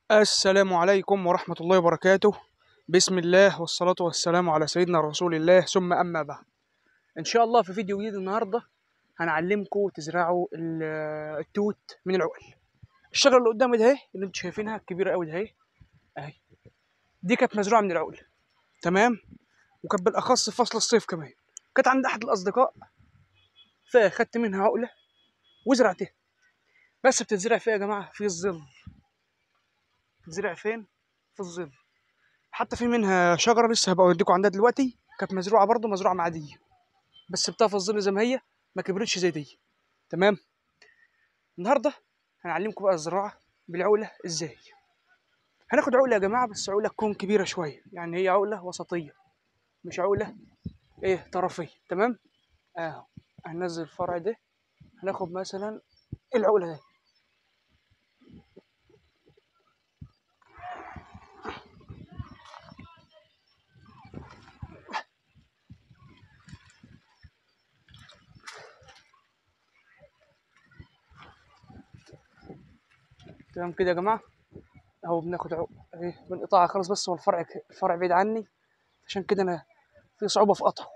السلام عليكم ورحمة الله وبركاته بسم الله والصلاة والسلام على سيدنا رسول الله ثم أما بعد إن شاء الله في فيديو جديد النهاردة هنعلمكم تزرعوا ال- التوت من العقل الشجرة اللي قدامي ده اهي اللي انتوا شايفينها الكبيرة قوي ده اهي اهي دي كانت مزروعة من العقل تمام وكانت بالأخص في فصل الصيف كمان كانت عند أحد الأصدقاء فأخدت منها عقلة وزرعتها بس بتتزرع فيها يا جماعة في الظل بتتزرع فين؟ في الظل حتى في منها شجرة لسه هبقى أوديكم عندها دلوقتي كانت مزروعة برضه مزروعة معدية بس سبتها في الظل زي ما هي ما كبرتش زي دي تمام النهاردة هنعلمكم بقى الزراعة بالعقلة ازاي هناخد عقلة يا جماعة بس عقلة تكون كبيرة شوية يعني هي عقلة وسطية مش عقلة ايه طرفية تمام اهو هننزل الفرع ده هناخد مثلا العقلة دي تمام كده يا جماعة اهو بناخد عقل ايه بنقطعها خالص بس هو الفرع ك- الفرع بعيد عني عشان كده انا في صعوبة في قطعه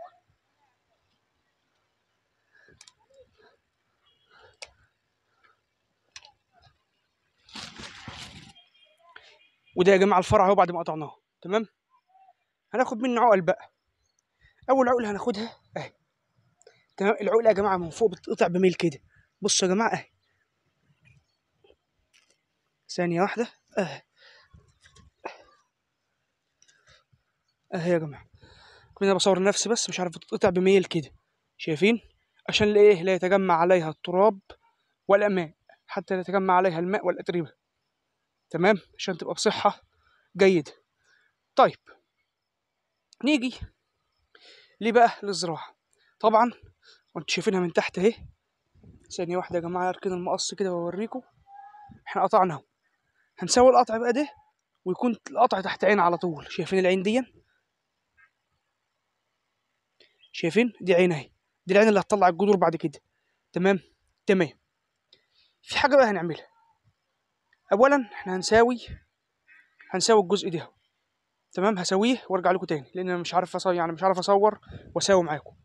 وده يا جماعة الفرع اهو بعد ما قطعناه تمام هناخد منه عقل بقى اول عقلة هناخدها اهي تمام العقلة يا جماعة من فوق بتتقطع بميل كده بصوا يا جماعة اهي ثانية واحدة اهي اهي يا جماعة كنت انا بصور نفسي بس مش عارف بتتقطع بميل كده شايفين عشان لايه لا يتجمع عليها التراب ولا ماء حتى لا يتجمع عليها الماء والأتربة تمام عشان تبقى بصحة جيدة طيب نيجي ليه بقى للزراعة طبعا وانتوا شايفينها من تحت اهي ثانية واحدة يا جماعة اركن المقص كده واوريكم احنا قطعنا اهو هنسوي القطع بقى ده ويكون القطع تحت عين على طول شايفين العين دي شايفين دي عين اهي دي العين اللي هتطلع الجذور بعد كده تمام تمام في حاجة بقى هنعملها اولا احنا هنساوي هنساوي الجزء ده اهو. تمام هسويه وارجع لكم تاني لان انا مش عارف اصور يعني مش عارف اصور واساوي معاكم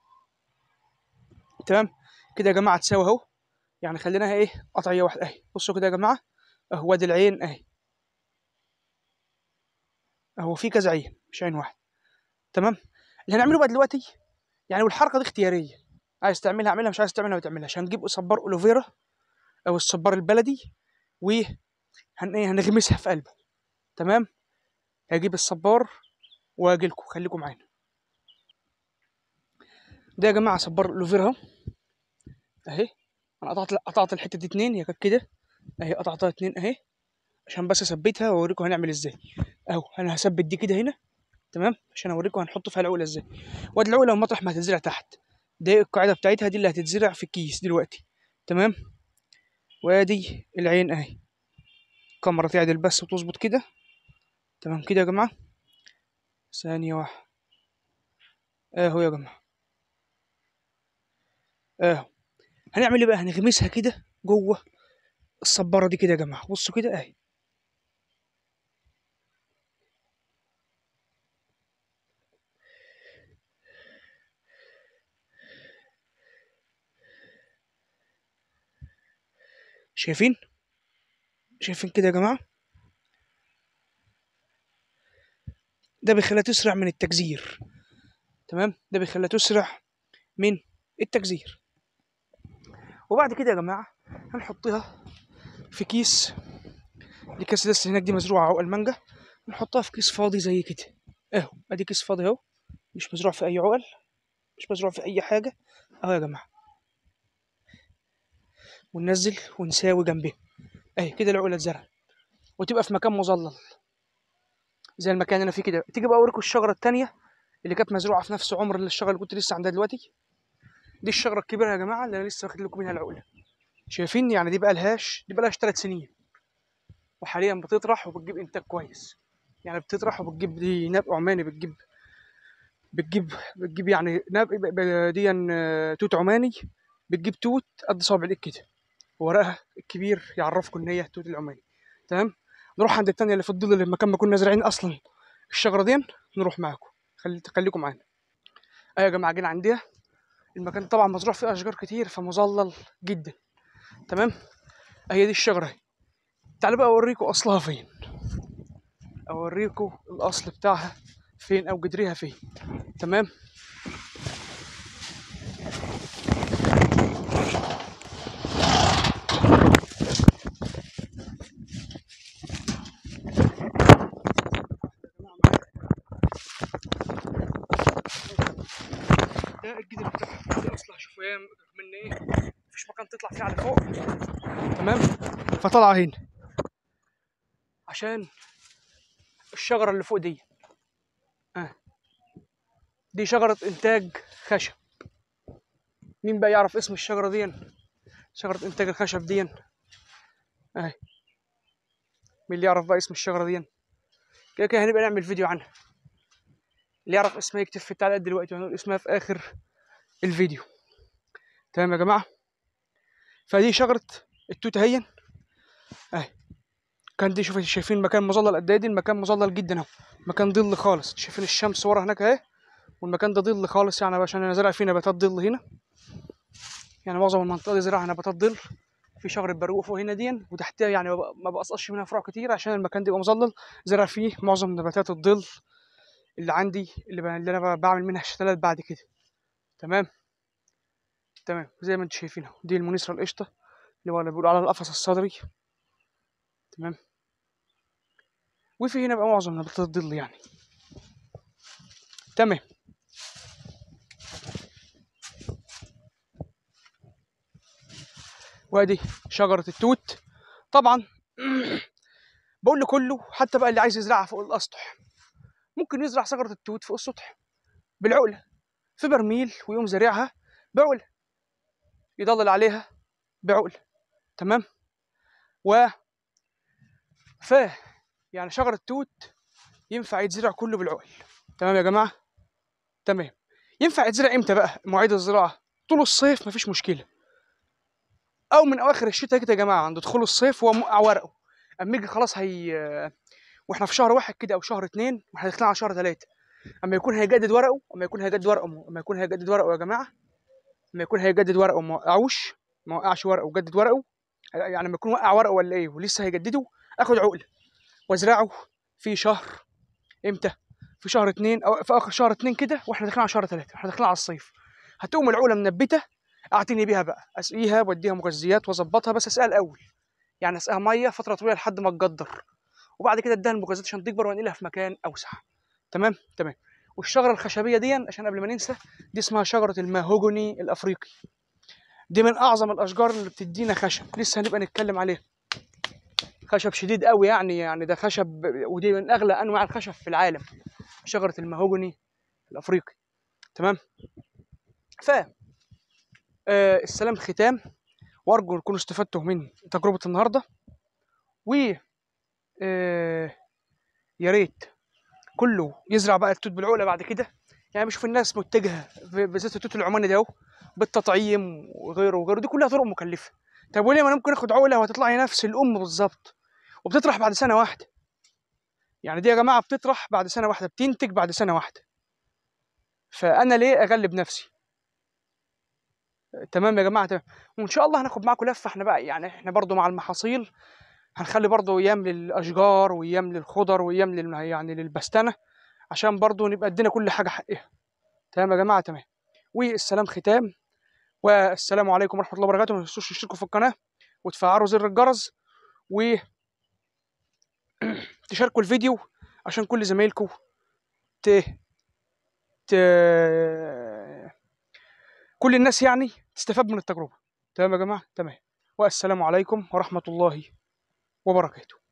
تمام كده يا جماعه تساوي اهو يعني خليناها ايه قطعيه واحده اهي بصوا كده يا جماعه اهو دي العين اهي اهو في كذا عين مش عين واحده تمام اللي هنعمله بقى دلوقتي يعني والحركه دي اختياريه عايز تعملها اعملها مش عايز تعملها ما تعملهاش هنجيب صبار اولوفيرا او الصبار البلدي و هن ايه هنغمسها في قلبه تمام هجيب الصبار واجي لكم خليكم معانا ده يا جماعه صبار الاولوفيرا اهو اهي انا قطعت قطعت الحته دي اتنين هي كانت كده اهي قطعتها اتنين اهي عشان بس اثبتها واوريكم هنعمل ازاي اهو انا هثبت دي كده هنا تمام عشان اوريكم هنحط فيها العقله ازاي وادي العقله مطرح ما هتتزرع تحت دي القاعده بتاعتها دي اللي هتتزرع في الكيس دلوقتي تمام وادي العين اهي الكاميرا تعدل بس وتظبط كده تمام كده يا جماعه ثانيه واحده اهو يا جماعه اهو هنعمل ايه بقى هنغمسها كده جوه الصباره دي كده يا جماعه بصوا كده اهي شايفين شايفين كده يا جماعه ده بيخليها تسرع من التجزير تمام ده بيخليها تسرع من التجزير وبعد كده يا جماعه هنحطها في كيس دي كاس لسه هناك دي مزروعه عقل مانجا نحطها في كيس فاضي زي كده اهو ادي كيس فاضي اهو مش مزروع في اي عقل مش مزروع في اي حاجه اهو يا جماعه وننزل ونساوي جنبها اهي كده العقله اتزرعت وتبقى في مكان مظلل زي المكان اللي انا فيه كده تيجي بقى اوريكم الشجره التانية اللي كانت مزروعه في نفس عمر الشجره اللي كنت لسه عندها دلوقتي دي الشجره الكبيره يا جماعه اللي انا لسه واخد لكم منها العقله شايفين يعني دي بقى لهاش دي بقى لهاش ثلاث سنين وحاليا بتطرح وبتجيب انتاج كويس يعني بتطرح وبتجيب دي ناب عماني بتجيب بتجيب بتجيب يعني ناب ب- ب- دي آه، توت عماني بتجيب توت قد صابع الايد كده ورقها الكبير يعرفكم ان هي توت العماني تمام نروح عند التانية اللي في الظل اللي في مكان ما كنا زارعين اصلا الشجره دي نروح معاكم خلي خليكم معانا ايوه يا جماعه جينا عندها المكان طبعا مزروع فيه اشجار كتير فمظلل جدا تمام هي دي الشجره اهي تعالوا بقى اوريكم اصلها فين اوريكم الاصل بتاعها فين او جدريها فين تمام ده الجدر بتاعها دي اصلها شوفوا هي من ايه مفيش مكان تطلع فيه على فوق تمام فطلع هنا عشان الشجره اللي فوق دي آه. دي شجره انتاج خشب مين بقى يعرف اسم الشجره دي شجره انتاج الخشب دي اهي مين اللي يعرف بقى اسم الشجره دي كده كده هنبقى نعمل فيديو عنها اللي يعرف اسمها يكتب في التعليقات دلوقتي وهنقول اسمها في اخر الفيديو تمام يا جماعه فدي شجره التوت اهي اهي كان دي شوفوا شايفين مكان مظلل قد ايه دي المكان مظلل جدا اهو مكان ظل خالص شايفين الشمس ورا هناك اهي والمكان ده ظل خالص يعني عشان انا زارع فيه نباتات ظل هنا يعني معظم المنطقه دي زراعها نباتات ظل في شجره برقوق فوق هنا دي وتحتها يعني ما بقصقش منها فروع كتير عشان المكان ده يبقى مظلل زرع فيه معظم نباتات الظل اللي عندي اللي, ب... اللي انا بعمل منها شتلات بعد كده تمام تمام زي ما انتم شايفين اهو دي المنيسرة القشطة اللي هو اللي بيقولوا على القفص الصدري تمام وفي هنا بقى معظم نباتات الظل يعني تمام وادي شجرة التوت طبعا بقول لكله حتى بقى اللي عايز يزرعها فوق الاسطح ممكن يزرع شجرة التوت فوق السطح بالعقلة في برميل ويقوم زارعها بعقلة يضلل عليها بعقلة تمام و ف يعني شجرة التوت ينفع يتزرع كله بالعقل تمام يا جماعة تمام ينفع يتزرع امتى بقى مواعيد الزراعة طول الصيف مفيش مشكلة او من اواخر الشتاء كده يا جماعة عند دخول الصيف هو موقع ورقه اما يجي خلاص هي واحنا في شهر واحد كده او شهر اتنين واحنا داخلين على شهر ثلاثة اما يكون هيجدد ورقه اما يكون هيجدد ورقه اما يكون هيجدد ورقه يا جماعه اما يكون هيجدد ورقه وما وقعوش ما وقعش ورقه وجدد ورقه يعني لما يكون وقع ورقه ولا ايه ولسه هيجدده اخد عقله وازرعه في شهر امتى في شهر اتنين او في اخر شهر اتنين كده واحنا داخلين على شهر ثلاثة احنا داخلين على الصيف هتقوم العقله منبته اعتني بيها بقى اسقيها واديها مغذيات واظبطها بس اسقيها الاول يعني اسقيها ميه فتره طويله لحد ما تجدر وبعد كده اديها المغذيات عشان تكبر وانقلها في مكان اوسع تمام تمام والشجره الخشبيه دي عشان قبل ما ننسى دي اسمها شجره الماهوجوني الافريقي دي من اعظم الاشجار اللي بتدينا خشب لسه هنبقى نتكلم عليها خشب شديد قوي يعني يعني ده خشب ودي من اغلى انواع الخشب في العالم شجره الماهوجوني الافريقي تمام ف آه السلام ختام وارجو تكونوا استفدتوا من تجربه النهارده و آه يا ريت كله يزرع بقى التوت بالعقله بعد كده يعني بشوف الناس متجهه بالذات التوت العماني ده اهو بالتطعيم وغيره وغيره دي كلها طرق مكلفه طب وليه ما انا ممكن اخد عقله وهتطلع لي نفس الام بالظبط وبتطرح بعد سنه واحده يعني دي يا جماعه بتطرح بعد سنه واحده بتنتج بعد سنه واحده فانا ليه اغلب نفسي تمام يا جماعه تمام وان شاء الله هناخد معاكم لفه احنا بقى يعني احنا برضو مع المحاصيل هنخلي برضو ايام للاشجار وايام للخضر وايام لل يعني للبستنه عشان برضو نبقى ادينا كل حاجه حقها تمام يا جماعه تمام والسلام ختام والسلام عليكم ورحمه الله وبركاته ما تنسوش تشتركوا في القناه وتفعلوا زر الجرس و تشاركوا الفيديو عشان كل زمايلكم ت... ت... كل الناس يعني تستفاد من التجربه تمام يا جماعه تمام والسلام عليكم ورحمه الله وبركاته